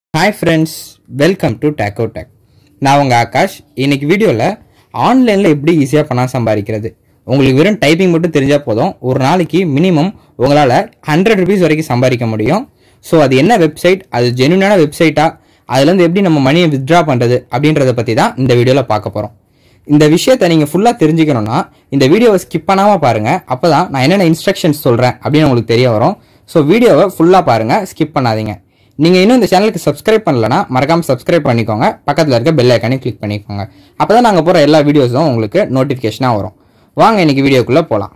hi friends welcome to டேக்கோ டேக் நான் உங்கள் ஆகாஷ் இன்னைக்கு வீடியோவில் ஆன்லைனில் எப்படி ஈஸியாக பணம் சம்பாதிக்கிறது உங்களுக்கு வெறும் டைப்பிங் மட்டும் தெரிஞ்சால் போதும் ஒரு நாளைக்கு மினிமம் உங்களால் ஹண்ட்ரட் ருபீஸ் வரைக்கும் சம்பாதிக்க முடியும் ஸோ அது என்ன வெப்சைட் அது ஜென்யூனான வெப்சைட்டா அதுலேருந்து எப்படி நம்ம மணியை வித்ட்ரா பண்ணுறது அப்படின்றத பற்றி தான் இந்த வீடியோவில் பார்க்க போகிறோம் இந்த விஷயத்தை நீங்கள் ஃபுல்லாக தெரிஞ்சுக்கணும்னா இந்த வீடியோவை ஸ்கிப் பண்ணாமல் பாருங்கள் அப்போ தான் நான் என்னென்ன இன்ஸ்ட்ரக்ஷன்ஸ் சொல்கிறேன் அப்படின்னு உங்களுக்கு தெரிய வரும் ஸோ வீடியோவை ஃபுல்லாக பாருங்கள் ஸ்கிப் பண்ணாதீங்க நீங்கள் இன்னும் இந்த சேனலுக்கு சப்ஸ்கிரைப் பண்ணலனா மறக்காமல் சப்ஸ்கிரைப் பண்ணிக்கோங்க பக்கத்தில் இருக்க பெல் ஐக்கானே கிளிக் பண்ணிக்கோங்க அப்போ தான் நாங்கள் போகிற எல்லா வீடியோஸும் உங்களுக்கு நோட்டிஃபிகேஷனாக வரும் வாங்க இன்னைக்கு வீடியோக்குள்ளே போகலாம்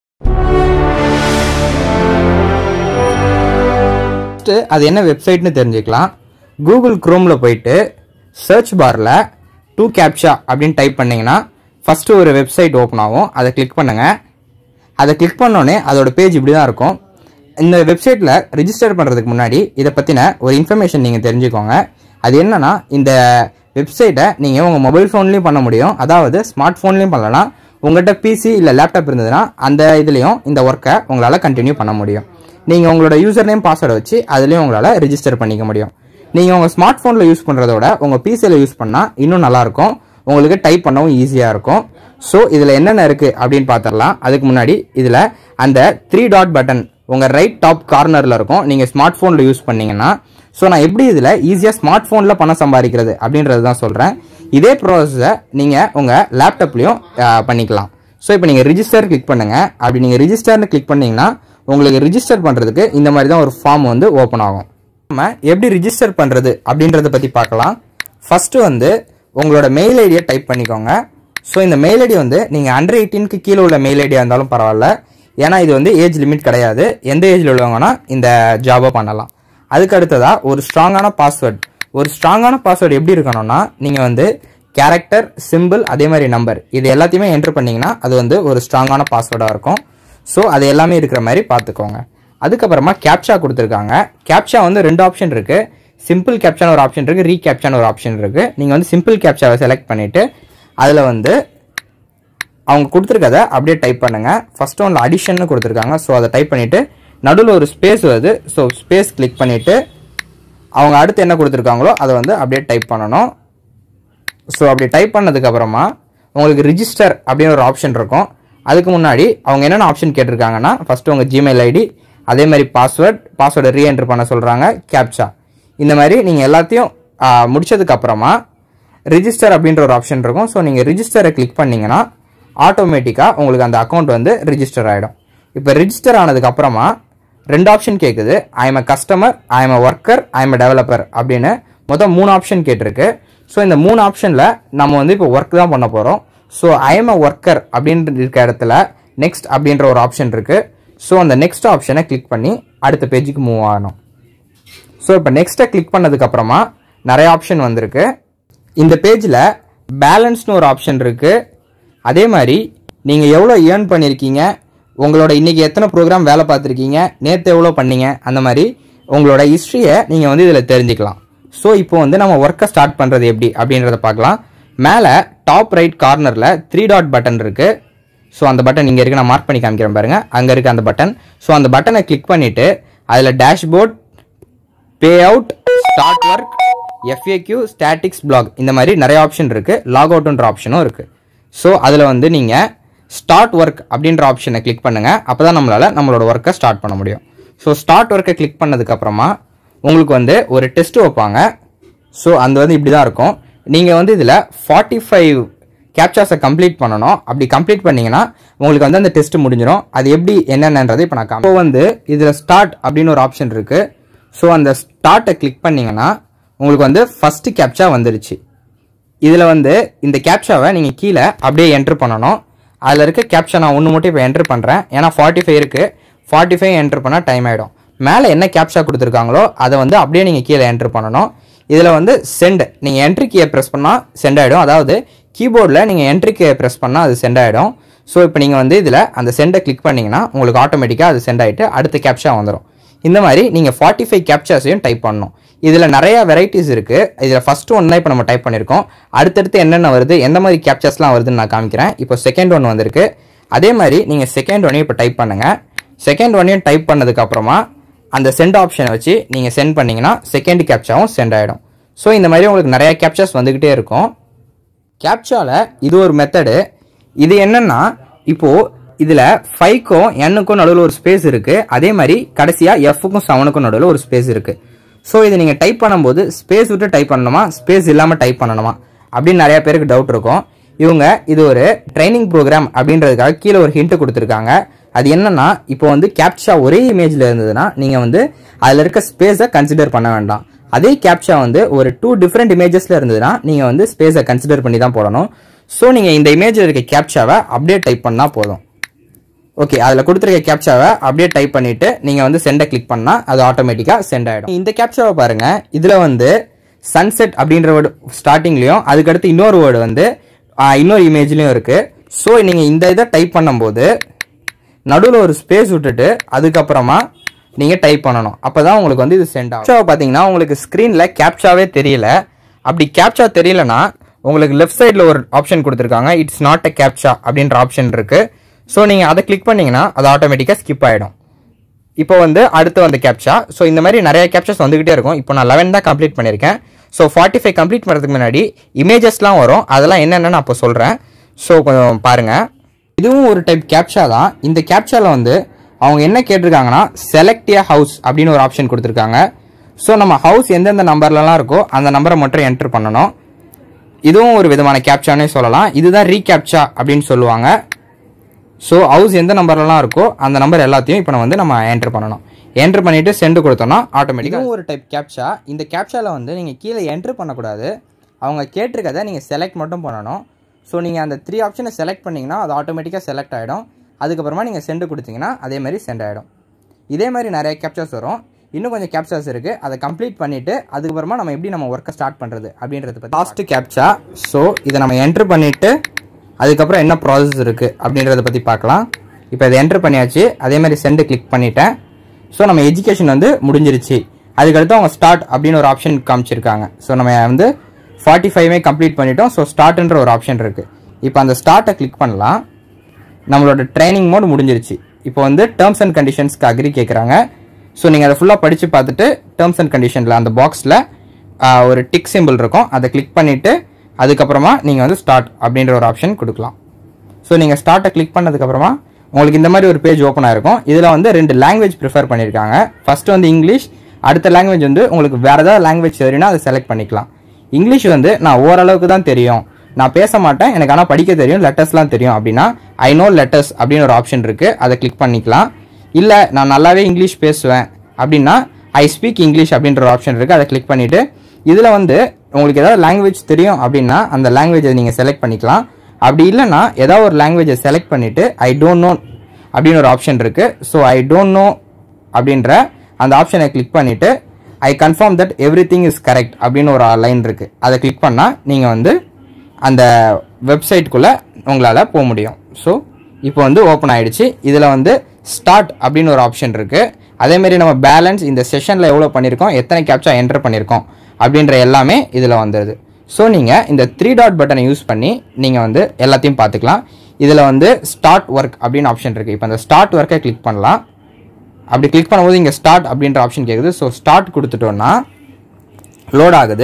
ஃபஸ்ட்டு அது என்ன வெப்சைட்னு தெரிஞ்சுக்கலாம் கூகுள் க்ரோமில் போயிட்டு சர்ச் பாரில் டூ கேப்ஷா அப்படின்னு டைப் பண்ணிங்கன்னா ஃபஸ்ட்டு ஒரு வெப்சைட் ஓப்பன் ஆகும் அதை கிளிக் பண்ணுங்கள் அதை கிளிக் பண்ணோடனே அதோட பேஜ் இப்படி தான் இருக்கும் இந்த வெப்சைட்டில் ரிஜிஸ்டர் பண்ணுறதுக்கு முன்னாடி இதை பற்றின ஒரு இன்ஃபர்மேஷன் நீங்கள் தெரிஞ்சுக்கோங்க அது என்னன்னா இந்த வெப்சைட்டை நீங்கள் உங்கள் மொபைல் ஃபோன்லேயும் பண்ண முடியும் அதாவது ஸ்மார்ட் ஃபோன்லேயும் பண்ணலாம் உங்கள்கிட்ட பிசி இல்லை லேப்டாப் இருந்ததுன்னா அந்த இதுலேயும் இந்த ஒர்க்கை உங்களால் கண்டினியூ பண்ண முடியும் நீங்கள் உங்களோட யூசர் நேம் பாஸ்வேர்டை வச்சு அதுலேயும் உங்களால் ரிஜிஸ்டர் பண்ணிக்க முடியும் நீங்கள் உங்கள் ஸ்மார்ட் ஃபோனில் யூஸ் பண்ணுறத விட உங்கள் பிசியில் யூஸ் பண்ணால் இன்னும் நல்லாயிருக்கும் உங்களுக்கு டைப் பண்ணவும் ஈஸியாக இருக்கும் ஸோ இதில் என்னென்ன இருக்குது அப்படின்னு பார்த்துடலாம் அதுக்கு முன்னாடி இதில் அந்த த்ரீ டாட் பட்டன் உங்கள் ரைட் டாப் கார்னரில் இருக்கும் நீங்கள் ஸ்மார்ட் ஃபோனில் யூஸ் பண்ணீங்கன்னா ஸோ நான் எப்படி இதில் ஈஸியாக ஸ்மார்ட் ஃபோனில் பணம் சம்பாதிக்கிறது அப்படின்றது தான் சொல்கிறேன் இதே ப்ராசஸை நீங்கள் உங்கள் லேப்டாப்லேயும் பண்ணிக்கலாம் ஸோ இப்போ நீங்கள் ரிஜிஸ்டர் கிளிக் பண்ணுங்கள் அப்படி நீங்கள் ரிஜிஸ்டர்னு கிளிக் பண்ணீங்கன்னா உங்களுக்கு ரிஜிஸ்டர் பண்ணுறதுக்கு இந்த மாதிரி தான் ஒரு ஃபார்ம் வந்து ஓப்பன் ஆகும் நம்ம எப்படி ரிஜிஸ்டர் பண்ணுறது அப்படின்றத பற்றி பார்க்கலாம் ஃபஸ்ட்டு வந்து உங்களோட மெயில் ஐடியை டைப் பண்ணிக்கோங்க ஸோ இந்த மெயில் ஐடி வந்து நீங்கள் அண்டர் எயிட்டீனுக்கு கீழே உள்ள மெயில் ஐடியாக இருந்தாலும் பரவாயில்ல ஏன்னா இது வந்து ஏஜ் லிமிட் கிடையாது எந்த ஏஜில் உள்ளவங்கன்னா இந்த ஜாபை பண்ணலாம் அதுக்கு அடுத்ததாக ஒரு ஸ்ட்ராங்கான பாஸ்வேர்ட் ஒரு ஸ்ட்ராங்கான பாஸ்வேர்டு எப்படி இருக்கணும்னா நீங்கள் வந்து கேரக்டர் சிம்பிள் அதே மாதிரி நம்பர் இது எல்லாத்தையுமே என்ட்ரு பண்ணிங்கன்னா அது வந்து ஒரு ஸ்ட்ராங்கான பாஸ்வேர்டாக இருக்கும் ஸோ அது எல்லாமே இருக்கிற மாதிரி பார்த்துக்கோங்க அதுக்கப்புறமா கேப்ஷா கொடுத்துருக்காங்க கேப்ஷா வந்து ரெண்டு ஆப்ஷன் இருக்குது சிம்பிள் கேப்ஷான ஒரு ஆப்ஷன் இருக்குது ரீ கேப்ஷான ஒரு ஆப்ஷன் இருக்குது நீங்கள் வந்து சிம்பிள் கேப்ஷாவை செலக்ட் பண்ணிவிட்டு அதில் வந்து அவங்க கொடுத்துருக்கத அப்படியே டைப் பண்ணுங்கள் ஃபர்ஸ்ட் ஒன்ல அடிஷன் கொடுத்துருக்காங்க ஸோ அதை டைப் பண்ணிவிட்டு நடுவில் ஒரு ஸ்பேஸ் வருது ஸோ ஸ்பேஸ் கிளிக் பண்ணிவிட்டு அவங்க அடுத்து என்ன கொடுத்துருக்காங்களோ அதை வந்து அப்படியே டைப் பண்ணணும் ஸோ அப்படி டைப் பண்ணதுக்கப்புறமா உங்களுக்கு ரிஜிஸ்டர் அப்படின்னு ஒரு ஆப்ஷன் இருக்கும் அதுக்கு முன்னாடி அவங்க என்னென்ன ஆப்ஷன் கேட்டிருக்காங்கன்னா ஃபஸ்ட்டு உங்கள் ஜிமெயில் ஐடி அதே மாதிரி பாஸ்வேர்ட் பாஸ்வேர்டை ரீஎன்ட்ரு பண்ண சொல்கிறாங்க கேப்சா இந்த மாதிரி நீங்கள் எல்லாத்தையும் ஆ, முடிச்சதுக்கப்புறமா ரிஜிஸ்டர் அப்படின்ற ஒரு ஆப்ஷன் இருக்கும் ஸோ நீங்கள் ரிஜிஸ்டரை கிளிக் பண்ணிங்கன்னா ஆட்டோமேட்டிக்காக உங்களுக்கு அந்த அக்கௌண்ட் வந்து ரிஜிஸ்டர் ஆகிடும் இப்போ ரிஜிஸ்டர் ஆனதுக்கப்புறமா ரெண்டு ஆப்ஷன் கேட்குது I am a customer I am a worker I am a developer அப்படின்னு மொத்தம் மூணு ஆப்ஷன் கேட்டிருக்கு ஸோ இந்த மூணு ஆப்ஷனில் நம்ம வந்து இப்போ ஒர்க் தான் பண்ண போகிறோம் so I am a worker அப்படின்ற இருக்க இடத்துல நெக்ஸ்ட் அப்படின்ற ஒரு ஆப்ஷன் இருக்குது ஸோ அந்த நெக்ஸ்ட் ஆப்ஷனை கிளிக் பண்ணி அடுத்த பேஜுக்கு மூவ் ஆகணும் ஸோ இப்போ நெக்ஸ்ட்டை கிளிக் பண்ணதுக்கப்புறமா நிறைய ஆப்ஷன் வந்திருக்கு இந்த பேஜில் பேலன்ஸ்னு ஒரு ஆப்ஷன் இருக்குது அதே மாதிரி நீங்கள் எவ்வளோ ஏர்ன் பண்ணியிருக்கீங்க உங்களோட இன்றைக்கி எத்தனை ப்ரோக்ராம் வேலை பார்த்துருக்கீங்க நேற்று எவ்வளோ பண்ணீங்க அந்த மாதிரி உங்களோட ஹிஸ்ட்ரியை நீங்கள் வந்து இதில் தெரிஞ்சுக்கலாம் ஸோ இப்போ வந்து நம்ம ஒர்க்கை ஸ்டார்ட் பண்ணுறது எப்படி அப்படின்றத பார்க்கலாம் மேலே டாப் ரைட் கார்னரில் த்ரீ டாட் பட்டன் இருக்குது ஸோ அந்த பட்டன் இங்கே இருக்கு நான் மார்க் பண்ணி காமிக்கிறேன் பாருங்க அங்கே இருக்கு அந்த பட்டன் ஸோ அந்த பட்டனை கிளிக் பண்ணிவிட்டு அதில் dashboard pay out start work FAQ statics blog இந்த மாதிரி நிறைய ஆப்ஷன் இருக்குது லாக் அவுட்ன்ற ஆப்ஷனும் இருக்குது ஸோ அதில் வந்து நீங்கள் ஸ்டார்ட் ஒர்க் அப்படின்ற ஆப்ஷனை கிளிக் பண்ணுங்கள் அப்போ தான் நம்மளால் நம்மளோட ஒர்க்கை ஸ்டார்ட் பண்ண முடியும் ஸோ ஸ்டார்ட் ஒர்க்கை கிளிக் பண்ணதுக்கப்புறமா உங்களுக்கு வந்து ஒரு டெஸ்ட் வைப்பாங்க ஸோ அந்த வந்து இப்படி தான் இருக்கும் நீங்கள் வந்து இதில் ஃபார்ட்டி ஃபைவ் கேப்சாஸை கம்ப்ளீட் பண்ணணும் அப்படி கம்ப்ளீட் பண்ணீங்கன்னா உங்களுக்கு வந்து அந்த டெஸ்ட் முடிஞ்சிடும் அது எப்படி என்னென்னன்றது இப்போ நான் காமி- இப்போ வந்து இதில் ஸ்டார்ட் அப்படின்னு ஒரு ஆப்ஷன் இருக்குது ஸோ அந்த ஸ்டார்ட்டை கிளிக் பண்ணீங்கன்னா உங்களுக்கு வந்து ஃபஸ்ட்டு கேப்சா வந்துருச்சு இதில் வந்து இந்த கேப்ஷாவை நீங்கள் கீழே அப்படியே என்ட்ரு பண்ணணும் அதில் இருக்க கேப்ஷா நான் ஒன்று மட்டும் இப்போ என்ட்ரு பண்ணுறேன் ஏன்னா ஃபார்ட்டி ஃபைவ் இருக்குது ஃபார்ட்டி ஃபைவ் என்ட்ரு பண்ணால் டைம் ஆகிடும் மேலே என்ன கேப்ஷா கொடுத்துருக்காங்களோ அதை வந்து அப்படியே நீங்கள் கீழே என்ட்ரு பண்ணணும் இதில் வந்து சென்ட் நீங்கள் என்ட்ரி கீயை ப்ரெஸ் பண்ணால் சென்ட் ஆகிடும் அதாவது கீபோர்டில் நீங்கள் என்ட்ரி கீயை ப்ரெஸ் பண்ணால் அது சென்ட் ஆகிடும் ஸோ இப்போ நீங்கள் வந்து இதில் அந்த சென்டை கிளிக் பண்ணிங்கன்னா உங்களுக்கு ஆட்டோமேட்டிக்காக அது சென்ட் ஆகிட்டு அடுத்த கேப்ஷா வந்துடும் இந்த மாதிரி நீங்கள் ஃபார்ட்டி ஃபைவ் கேப்சாஸையும் டைப் பண்ணணும் இதில் நிறைய வெரைட்டிஸ் இருக்குது இதில் ஃபஸ்ட்டு ஒன் தான் இப்போ நம்ம டைப் பண்ணியிருக்கோம் அடுத்தடுத்து என்னென்ன வருது எந்த மாதிரி கேப்சாஸ்லாம் வருதுன்னு நான் காமிக்கிறேன் இப்போ செகண்ட் ஒன் வந்திருக்கு அதே மாதிரி நீங்கள் செகண்ட் ஒன்னையும் இப்போ டைப் பண்ணுங்கள் செகண்ட் ஒன்னையும் டைப் பண்ணதுக்கப்புறமா அந்த சென்ட் ஆப்ஷனை வச்சு நீங்கள் சென்ட் பண்ணீங்கன்னா செகண்ட் கேப்சாவும் சென்ட் ஆகிடும் ஸோ இந்த மாதிரி உங்களுக்கு நிறைய கேப்சாஸ் வந்துக்கிட்டே இருக்கும் கேப்சாவில் இது ஒரு மெத்தடு இது என்னன்னா இப்போது இதில் ஃபைவ்க்கும் எண்ணுக்கும் நடுவில் ஒரு ஸ்பேஸ் இருக்குது அதே மாதிரி கடைசியாக எஃப்க்கும் செவனுக்கும் நடுவில் ஒரு ஸ்பேஸ் இருக்குது ஸோ இதை நீங்கள் டைப் பண்ணும்போது ஸ்பேஸ் விட்டு டைப் பண்ணணுமா ஸ்பேஸ் இல்லாமல் டைப் பண்ணணுமா அப்படின்னு நிறைய பேருக்கு டவுட் இருக்கும் இவங்க இது ஒரு ட்ரைனிங் ப்ரோக்ராம் அப்படின்றதுக்காக கீழே ஒரு ஹிண்ட் கொடுத்துருக்காங்க அது என்னன்னா இப்போ வந்து கேப்சா ஒரே இமேஜில் இருந்ததுன்னா நீங்கள் வந்து அதில் இருக்க ஸ்பேஸை கன்சிடர் பண்ண வேண்டாம் அதே கேப்சா வந்து ஒரு டூ டிஃப்ரெண்ட் இமேஜஸில் இருந்ததுன்னா நீங்கள் வந்து ஸ்பேஸை கன்சிடர் பண்ணி தான் போடணும் ஸோ நீங்கள் இந்த இமேஜில் இருக்க கேப்சாவை அப்படியே டைப் பண்ணால் போதும் ஓகே அதில் கொடுத்துருக்க கேப்சாவை அப்படியே டைப் பண்ணிட்டு நீங்கள் வந்து சென்டை கிளிக் பண்ணால் அது ஆட்டோமேட்டிக்காக சென்ட் ஆகிடும் இந்த கேப்சாவை பாருங்க இதில் வந்து சன்செட் அப்படின்ற வேர்டு ஸ்டார்டிங்லேயும் அதுக்கடுத்து இன்னொரு வேர்டு வந்து ஆ, இன்னொரு இமேஜ்லேயும் இருக்குது ஸோ நீங்கள் இந்த இதை டைப் பண்ணும்போது நடுவில் ஒரு ஸ்பேஸ் விட்டுட்டு அதுக்கப்புறமா நீங்கள் டைப் பண்ணணும் அப்போ தான் உங்களுக்கு வந்து இது சென்ட் ஆகும் கேப்சாவை பார்த்தீங்கன்னா உங்களுக்கு ஸ்க்ரீனில் கேப்சாவே தெரியல அப்படி கேப்சா தெரியலனா உங்களுக்கு லெஃப்ட் சைடில் ஒரு ஆப்ஷன் கொடுத்துருக்காங்க இட்ஸ் நாட் அ கேப்சா அப்படின்ற ஆப்ஷன் இருக்குது ஸோ நீங்கள் அதை கிளிக் பண்ணீங்கன்னா அது ஆட்டோமேட்டிக்காக ஸ்கிப் ஆகிடும் இப்போ வந்து அடுத்து வந்து கேப்சா ஸோ இந்த மாதிரி நிறைய கேப்சர்ஸ் வந்துகிட்டே இருக்கும் இப்போ நான் லெவன் தான் கம்ப்ளீட் பண்ணியிருக்கேன் ஸோ ஃபார்ட்டி ஃபைவ் கம்ப்ளீட் பண்ணுறதுக்கு முன்னாடி இமேஜஸ்லாம் வரும் அதெல்லாம் என்னென்னு நான் அப்போ சொல்கிறேன் ஸோ கொஞ்சம் பாருங்கள் இதுவும் ஒரு டைப் கேப்சா தான் இந்த கேப்சாவில் வந்து அவங்க என்ன கேட்டிருக்காங்கன்னா செலக்ட் ஏ ஹவுஸ் அப்படின்னு ஒரு ஆப்ஷன் கொடுத்துருக்காங்க ஸோ நம்ம ஹவுஸ் எந்தெந்த நம்பர்லலாம் இருக்கோ அந்த நம்பரை மட்டும் என்டர் பண்ணணும் இதுவும் ஒரு விதமான கேப்சானே சொல்லலாம் இதுதான் ரீகேப்சா அப்படின்னு சொல்லுவாங்க ஸோ ஹவுஸ் எந்த நம்பர்லலாம் இருக்கோ அந்த நம்பர் எல்லாத்தையும் இப்போ நம்ம வந்து நம்ம என்டர் பண்ணணும் என்டர் பண்ணிட்டு சென்ட் கொடுத்தோம்னா ஆட்டோமேட்டிக்காக ஒரு டைப் கேப்சா இந்த கேப்சாவில் வந்து நீங்கள் கீழே என்ட்ரு பண்ணக்கூடாது அவங்க கேட்டிருக்கதை நீங்கள் செலக்ட் மட்டும் பண்ணணும் ஸோ நீங்கள் அந்த த்ரீ ஆப்ஷனை செலக்ட் பண்ணிங்கன்னா அது ஆட்டோமேட்டிக்காக செலக்ட் ஆகிடும் அதுக்கப்புறமா நீங்கள் சென்ட் கொடுத்தீங்கன்னா அதே மாதிரி சென்ட் ஆகிடும் இதே மாதிரி நிறைய கேப்சர்ஸ் வரும் இன்னும் கொஞ்சம் கேப்சர்ஸ் இருக்குது அதை கம்ப்ளீட் பண்ணிவிட்டு அதுக்கப்புறமா நம்ம எப்படி நம்ம ஒர்க்கை ஸ்டார்ட் பண்ணுறது அப்படின்றத பற்றி லாஸ்ட்டு கேப்சா ஸோ இதை நம்ம என்ட்ரு பண்ணிவிட்டு அதுக்கப்புறம் என்ன ப்ராசஸ் இருக்குது அப்படின்றத பற்றி பார்க்கலாம் இப்போ இதை என்ட்ரு பண்ணியாச்சு அதே மாதிரி சென்ட் கிளிக் பண்ணிட்டேன் ஸோ நம்ம எஜுகேஷன் வந்து முடிஞ்சிருச்சு அதுக்கடுத்து அவங்க ஸ்டார்ட் அப்படின்னு ஒரு ஆப்ஷன் காமிச்சிருக்காங்க ஸோ நம்ம வந்து ஃபார்ட்டி ஃபைவ்மே கம்ப்ளீட் பண்ணிட்டோம் ஸோ ஸ்டார்ட்ன்ற ஒரு ஆப்ஷன் இருக்குது இப்போ அந்த ஸ்டார்ட்டை கிளிக் பண்ணலாம் நம்மளோட ட்ரைனிங் மோட் முடிஞ்சிருச்சு இப்போ வந்து டேர்ம்ஸ் அண்ட் கண்டிஷன்ஸ்க்கு அக்ரி கேட்குறாங்க ஸோ நீங்கள் அதை ஃபுல்லாக படித்து பார்த்துட்டு டேர்ம்ஸ் அண்ட் கண்டிஷனில் அந்த பாக்ஸில் ஒரு டிக் சிம்பிள் இருக்கும் அதை கிளிக் பண்ணிவிட்டு அதுக்கப்புறமா நீங்கள் வந்து ஸ்டார்ட் அப்படின்ற ஒரு ஆப்ஷன் கொடுக்கலாம் ஸோ நீங்கள் ஸ்டார்ட்டை கிளிக் பண்ணதுக்கப்புறமா உங்களுக்கு இந்த மாதிரி ஒரு பேஜ் ஓப்பன் ஆயிருக்கும் இதில் வந்து ரெண்டு லாங்குவேஜ் ப்ரிஃபர் பண்ணியிருக்காங்க ஃபர்ஸ்ட் வந்து இங்கிலீஷ் அடுத்த லாங்குவேஜ் வந்து உங்களுக்கு வேறு ஏதாவது லாங்குவேஜ் தெரியும்னா அதை செலக்ட் பண்ணிக்கலாம் இங்கிலீஷ் வந்து நான் ஓரளவுக்கு தான் தெரியும் நான் பேச மாட்டேன் எனக்கு ஆனால் படிக்க தெரியும் லெட்டர்ஸ்லாம் தெரியும் அப்படின்னா ஐ நோ லெட்டர்ஸ் அப்படின்னு ஒரு ஆப்ஷன் இருக்குது அதை கிளிக் பண்ணிக்கலாம் இல்லை நான் நல்லாவே இங்கிலீஷ் பேசுவேன் அப்படின்னா ஐ ஸ்பீக் இங்கிலீஷ் அப்படின்ற ஒரு ஆப்ஷன் இருக்குது அதை கிளிக் பண்ணிவிட்டு இதில் வந்து உங்களுக்கு ஏதாவது லாங்குவேஜ் தெரியும் அப்படின்னா அந்த லாங்குவேஜை நீங்கள் செலக்ட் பண்ணிக்கலாம் அப்படி இல்லைன்னா ஏதாவது ஒரு லாங்குவேஜை செலக்ட் பண்ணிவிட்டு ஐ டோன்ட் நோ அப்படின்னு ஒரு ஆப்ஷன் இருக்குது ஸோ ஐ டோன்ட் நோ அப்படின்ற அந்த ஆப்ஷனை கிளிக் பண்ணிவிட்டு I confirm that everything is correct அப்படின்னு ஒரு லைன் இருக்குது அதை கிளிக் பண்ணால் நீங்கள் வந்து அந்த வெப்சைட்குள்ளே உங்களால் போக முடியும் ஸோ இப்போ வந்து ஓப்பன் ஆயிடுச்சு இதில் வந்து ஸ்டார்ட் அப்படின்னு ஒரு ஆப்ஷன் இருக்குது அதேமாரி நம்ம பேலன்ஸ் இந்த செஷனில் எவ்வளோ பண்ணியிருக்கோம் எத்தனை கேப்சா என்டர் பண்ணியிருக்கோம் அப்படின்ற எல்லாமே இதில் வந்துடுது ஸோ நீங்கள் இந்த த்ரீ டாட் பட்டனை யூஸ் பண்ணி நீங்கள் வந்து எல்லாத்தையும் பார்த்துக்கலாம் இதில் வந்து ஸ்டார்ட் ஒர்க் அப்படின்னு ஆப்ஷன் இருக்குது இப்போ அந்த ஸ்டார்ட் ஒர்க்கை கிளிக் பண்ணலாம் அப்படி கிளிக் பண்ணும்போது இங்கே ஸ்டார்ட் அப்படின்ற ஆப்ஷன் கேட்குது ஸோ ஸ்டார்ட் கொடுத்துட்டோன்னா லோட் ஆகுது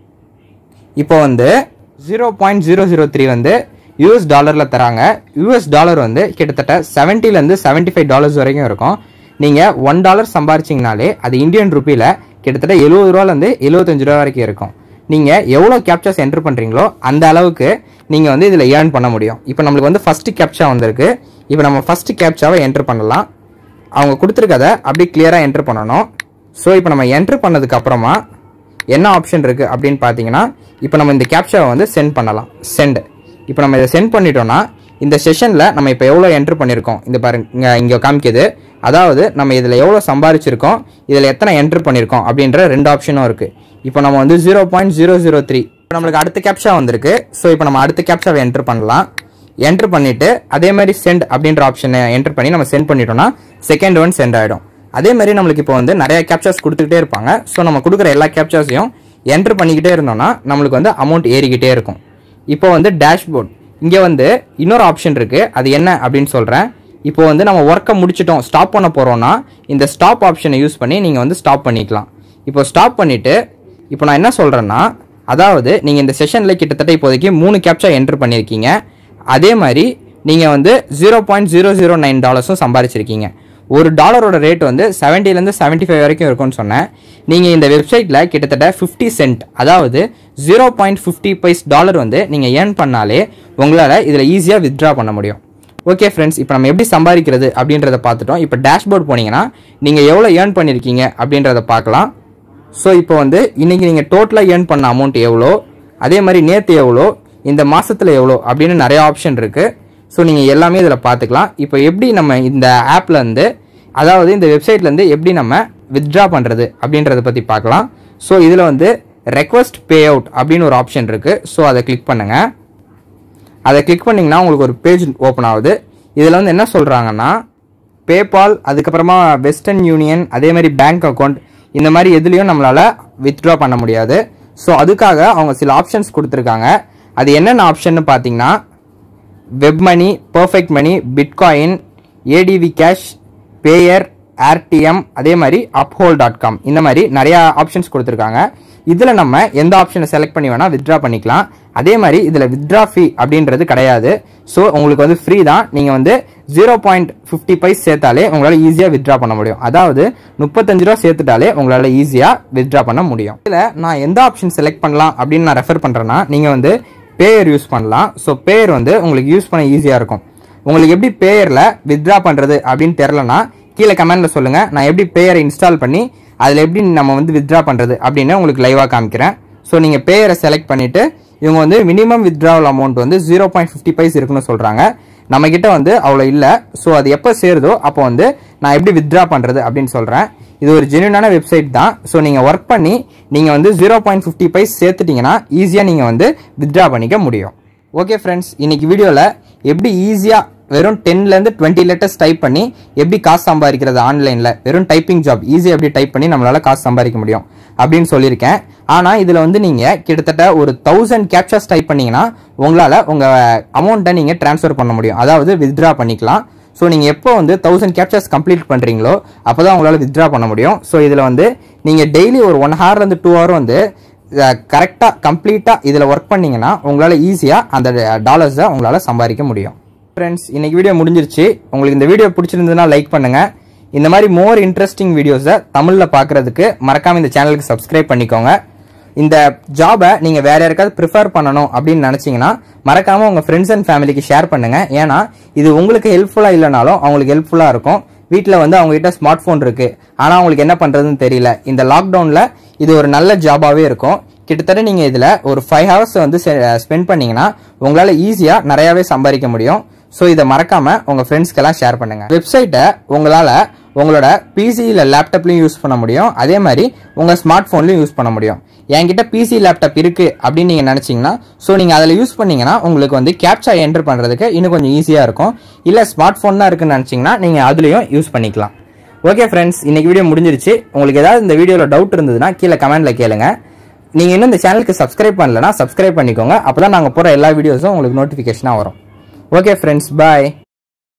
இப்போ வந்து zero point zero zero three வந்து யூஎஸ் டாலரில் தராங்க யூஎஸ் டாலர் வந்து கிட்டத்தட்ட செவன்ட்டிலேருந்து செவன்ட்டி ஃபைவ் டாலர்ஸ் வரைக்கும் இருக்கும் நீங்கள் ஒன் டாலர் சம்பாரிச்சிங்கனாலே அது இந்தியன் ருப்பியில் கிட்டத்தட்ட எழுபது ரூபாலேருந்து எழுபத்தஞ்சு ரூபா வரைக்கும் இருக்கும் நீங்கள் எவ்வளோ கேப்சாஸ் என்டர் பண்ணுறீங்களோ அந்த அளவுக்கு நீங்கள் வந்து இதில் ஏர்ன் பண்ண முடியும் இப்போ நம்மளுக்கு வந்து ஃபஸ்ட்டு கேப்சா வந்திருக்கு இப்போ நம்ம ஃபஸ்ட்டு கேப்சாவை என்டர் பண்ணலாம் அவங்க கொடுத்துருக்கதை அப்படியே கிளியராக என்டர் பண்ணணும் ஸோ இப்போ நம்ம என்டர் பண்ணதுக்கு அப்புறமா என்ன ஆப்ஷன் இருக்குது அப்படின்னு பார்த்தீங்கன்னா இப்போ நம்ம இந்த கேப்சாவை வந்து சென்ட் பண்ணலாம் சென்ட் இப்போ நம்ம இதை சென்ட் பண்ணிட்டோம்னா இந்த செஷனில் நம்ம இப்போ எவ்வளோ என்டர் பண்ணியிருக்கோம் இந்த பாருங்க இங்கே இங்கே காமிக்குது அதாவது நம்ம இதில் எவ்வளோ சம்பாரிச்சிருக்கோம் இதில் எத்தனை என்டர் பண்ணியிருக்கோம் அப்படின்ற ரெண்டு ஆப்ஷனும் இருக்குது இப்போ நம்ம வந்து zero point zero zero three இப்போ நம்மளுக்கு அடுத்த கேப்ஷா வந்திருக்கு ஸோ இப்போ நம்ம அடுத்த கேப்ஷாவை என்டர் பண்ணலாம் என்டர் பண்ணிட்டு அதே மாதிரி சென்ட் அப்படின்ற ஆப்ஷனை என்டர் பண்ணி நம்ம சென்ட் பண்ணிட்டோம்னா செகண்ட் ஒன் சென்ட் ஆகிடும் அதே மாதிரி நம்மளுக்கு இப்போ வந்து நிறைய கேப்சாஸ் கொடுத்துக்கிட்டே இருப்பாங்க ஸோ நம்ம கொடுக்குற எல்லா கேப்சாஸையும் என்டர் பண்ணிக்கிட்டே இருந்தோம்னா நம்மளுக்கு வந்து அமௌண்ட் ஏறிக்கிட்டே இருக்கும் இப்போ வந்து டேஷ்போர்ட் இங்கே வந்து இன்னொரு ஆப்ஷன் இருக்குது அது என்ன அப்படின்னு சொல்கிறேன் இப்போ வந்து நம்ம ஒர்க்கை முடிச்சிட்டோம் ஸ்டாப் பண்ண போகிறோம்னா இந்த ஸ்டாப் ஆப்ஷனை யூஸ் பண்ணி நீங்கள் வந்து ஸ்டாப் பண்ணிக்கலாம் இப்போ ஸ்டாப் பண்ணிவிட்டு இப்போ நான் என்ன சொல்கிறேன்னா அதாவது நீங்கள் இந்த செஷனில் கிட்டத்தட்ட இப்போதைக்கு மூணு கேப்சா என்ட்ரு பண்ணியிருக்கீங்க அதே மாதிரி நீங்கள் வந்து zero point zero zero nine டாலர்ஸும் சம்பாரிச்சிருக்கீங்க ஒரு டாலரோட ரேட் வந்து செவன்ட்டிலேருந்து செவன்ட்டி ஃபைவ் வரைக்கும் இருக்கும்னு சொன்னேன் நீங்கள் இந்த வெப்சைட்டில் கிட்டத்தட்ட ஃபிஃப்டி சென்ட் அதாவது zero point fifty paise dollar வந்து நீங்கள் ஏர்ன் பண்ணாலே உங்களால் இதில் ஈஸியாக வித்ட்ரா பண்ண முடியும் ஓகே ஃப்ரெண்ட்ஸ் இப்போ நம்ம எப்படி சம்பாதிக்கிறது அப்படின்றத பார்த்துட்டோம் இப்போ டேஷ்போர்ட் போனீங்கன்னா நீங்கள் எவ்வளோ ஏர்ன் பண்ணியிருக்கீங்க அப்படின்றத பார்க்கலாம் ஸோ இப்போ வந்து இன்றைக்கி நீங்கள் டோட்டலாக ஏர்ன் பண்ண அமௌண்ட் எவ்வளோ அதே மாதிரி நேற்று எவ்வளோ இந்த மாதத்தில் எவ்வளோ அப்படின்னு நிறைய ஆப்ஷன் இருக்குது ஸோ நீங்கள் எல்லாமே இதில் பார்த்துக்கலாம் இப்போ எப்படி நம்ம இந்த ஆப்லேருந்து அதாவது இந்த வெப்சைட்லேருந்து எப்படி நம்ம வித்ட்ரா பண்ணுறது அப்படின்றத பற்றி பார்க்கலாம் ஸோ இதில் வந்து ரெக்வஸ்ட் பே அவுட் அப்படின்னு ஒரு ஆப்ஷன் இருக்குது ஸோ அதை கிளிக் பண்ணுங்கள் அதை கிளிக் பண்ணிங்கன்னா உங்களுக்கு ஒரு பேஜ் ஓப்பன் ஆகுது இதில் வந்து என்ன சொல்கிறாங்கன்னா பேபால் அதுக்கப்புறமா வெஸ்டர்ன் யூனியன் அதே மாதிரி பேங்க் அக்கௌண்ட் இந்த மாதிரி எதுலேயும் நம்மளால் வித்ட்ரா பண்ண முடியாது ஸோ அதுக்காக அவங்க சில ஆப்ஷன்ஸ் கொடுத்துருக்காங்க அது என்னென்ன ஆப்ஷன்னு பார்த்தீங்கன்னா web money perfect money bitcoin ADV cash Payeer RTM அதே மாதிரி அப்ஹோல் டாட் காம் இந்த மாதிரி நிறையா ஆப்ஷன்ஸ் கொடுத்துருக்காங்க இதில் நம்ம எந்த ஆப்ஷனை செலக்ட் பண்ணி வேணால் வித்ட்ரா பண்ணிக்கலாம் அதே மாதிரி இதில் வித்ட்ரா ஃபீ அப்படின்றது கிடையாது ஸோ உங்களுக்கு வந்து ஃப்ரீ தான் நீங்கள் வந்து ஜீரோ பாயிண்ட் ஃபிஃப்டி பைஸ் சேர்த்தாலே உங்களால் ஈஸியாக வித்ட்ரா பண்ண முடியும் அதாவது முப்பத்தஞ்சு ரூபா சேர்த்துட்டாலே உங்களால் ஈஸியாக வித்ட்ரா பண்ண முடியும் இதில் நான் எந்த ஆப்ஷன் செலக்ட் பண்ணலாம் அப்படின்னு நான் ரெஃபர் பண்ணுறேன்னா நீங்கள் வந்து பேயர் யூஸ் பண்ணலாம் ஸோ பேயர் வந்து உங்களுக்கு யூஸ் பண்ண ஈஸியாக இருக்கும் உங்களுக்கு எப்படி பேயரில் வித்ட்ரா பண்ணுறது அப்படின்னு தெரிலனா கீழே கமெண்ட்டில் சொல்லுங்கள் நான் எப்படி பேயரை இன்ஸ்டால் பண்ணி அதில் எப்படி நம்ம வந்து வித்ட்ரா பண்ணுறது அப்படின்னு உங்களுக்கு லைவாக காமிக்கிறேன் ஸோ நீங்கள் பேயரை செலக்ட் பண்ணிவிட்டு இவங்க வந்து மினிமம் வித்ட்ராவல் அமௌண்ட் வந்து ஜீரோ பாயிண்ட் ஃபிஃப்டி பைஸ் இருக்குன்னு சொல்கிறாங்க நம்மக்கிட்ட வந்து அவ்வளோ இல்லை ஸோ அது எப்போ சேருதோ அப்போ வந்து நான் எப்படி வித்ட்ரா பண்ணுறது அப்படின்னு சொல்கிறேன் இது ஒரு ஜென்யூனான வெப்சைட் தான் ஸோ நீங்கள் ஒர்க் பண்ணி நீங்கள் வந்து ஜீரோ பாயிண்ட் ஃபிஃப்டி பைஸ் சேர்த்துட்டிங்கன்னா ஈஸியாக நீங்கள் வந்து வித்ட்ரா பண்ணிக்க முடியும் ஓகே ஃப்ரெண்ட்ஸ் இன்னைக்கு வீடியோவில் எப்படி ஈஸியாக வெறும் டென்லேருந்து டுவெண்ட்டி லெட்டர்ஸ் டைப் பண்ணி எப்படி காசு சம்பாதிக்கிறது ஆன்லைனில் வெறும் டைப்பிங் ஜாப் ஈஸியாக எப்படி டைப் பண்ணி நம்மளால் காசு சம்பாதிக்க முடியும் அப்படின்னு சொல்லியிருக்கேன் ஆனால் இதில் வந்து நீங்கள் கிட்டத்தட்ட ஒரு தௌசண்ட் கேப்சர்ஸ் டைப் பண்ணீங்கன்னா உங்களால் உங்கள் அமௌண்ட்டை நீங்கள் ட்ரான்ஸ்ஃபர் பண்ண முடியும் அதாவது வித்ட்ரா பண்ணிக்கலாம் ஸோ நீங்கள் எப்போ வந்து தௌசண்ட் கேப்சர்ஸ் கம்ப்ளீட் பண்ணுறீங்களோ அப்போ தான் உங்களால் வித்ட்ரா பண்ண முடியும் ஸோ இதில் வந்து நீங்கள் டெய்லி ஒரு ஒன் ஹவர்லேருந்து டூ ஹவர் வந்து கரெக்டாக கம்ப்ளீட்டாக இதில் ஒர்க் பண்ணீங்கன்னா உங்களால் ஈஸியாக அந்த டாலர்ஸை உங்களால் சம்பாதிக்க முடியும் ஃப்ரெண்ட்ஸ் இன்னைக்கு வீடியோ முடிஞ்சிருச்சு உங்களுக்கு இந்த வீடியோ பிடிச்சிருந்ததுன்னா லைக் பண்ணுங்கள் இந்த மாதிரி மோர் இன்ட்ரெஸ்டிங் வீடியோஸை தமிழில் பார்க்குறதுக்கு மறக்காமல் இந்த சேனலுக்கு சப்ஸ்கிரைப் பண்ணிக்கோங்க இந்த ஜாபை நீங்கள் வேற யாருக்காவது ப்ரிஃபர் பண்ணணும் அப்படின்னு நினச்சிங்கன்னா மறக்காமல் உங்கள் ஃப்ரெண்ட்ஸ் அண்ட் ஃபேமிலிக்கு ஷேர் பண்ணுங்கள் ஏன்னா இது உங்களுக்கு ஹெல்ப்ஃபுல்லாக இல்லைனாலும் அவங்களுக்கு ஹெல்ப்ஃபுல்லாக இருக்கும் வீட்டில் வந்து அவங்ககிட்ட ஸ்மார்ட் ஃபோன் இருக்குது ஆனால் அவங்களுக்கு என்ன பண்ணுறதுன்னு தெரியல இந்த லாக்டவுனில் இது ஒரு நல்ல ஜாபாகவே இருக்கும் கிட்டத்தட்ட நீங்கள் இதில் ஒரு ஃபைவ் ஹவர்ஸ் வந்து ஸ்பெண்ட் பண்ணீங்கன்னா உங்களால் ஈஸியாக நிறையாவே சம்பாதிக்க முடியும் ஸோ இதை மறக்காம உங்க ஃப்ரெண்ட்ஸ்க்கெல்லாம் ஷேர் பண்ணுங்க வெப்சைட்டை உங்களால உங்களோட பிசி இல்லை லேப்டாப்லையும் யூஸ் பண்ண முடியும் அதே மாதிரி உங்க ஸ்மார்ட் ஃபோன்லையும் யூஸ் பண்ண முடியும் என்கிட்ட பிசி லேப்டாப் இருக்கு அப்படின்னு நீங்க நினைச்சீங்கன்னா ஸோ நீங்க அதில் யூஸ் பண்ணீங்கன்னா உங்களுக்கு வந்து கேப்சா என்டர் பண்றதுக்கு இன்னும் கொஞ்சம் ஈஸியா இருக்கும் இல்லை ஸ்மார்ட் ஃபோன் தான் இருக்குன்னு நினைச்சீங்கன்னா நீங்க அதுலயும் யூஸ் பண்ணிக்கலாம் ஓகே ஃப்ரெண்ட்ஸ் இன்னைக்கு வீடியோ முடிஞ்சிருச்சு உங்களுக்கு ஏதாவது இந்த வீடியோவில் டவுட் இருந்ததுன்னா கீழே கமெண்ட்ல கேளுங்க நீங்கள் இன்னும் இந்த சேனலுக்கு சப்ஸ்கிரைப் பண்ணலனா சப்ஸ்கிரைப் பண்ணிக்கோங்க அப்போ தான் நாங்கள் போகிற எல்லா வீடியோஸும் உங்களுக்கு நோட்டிஃபிகேஷனாக வரும் ஓகே ஃப்ரெண்ட்ஸ் பாய்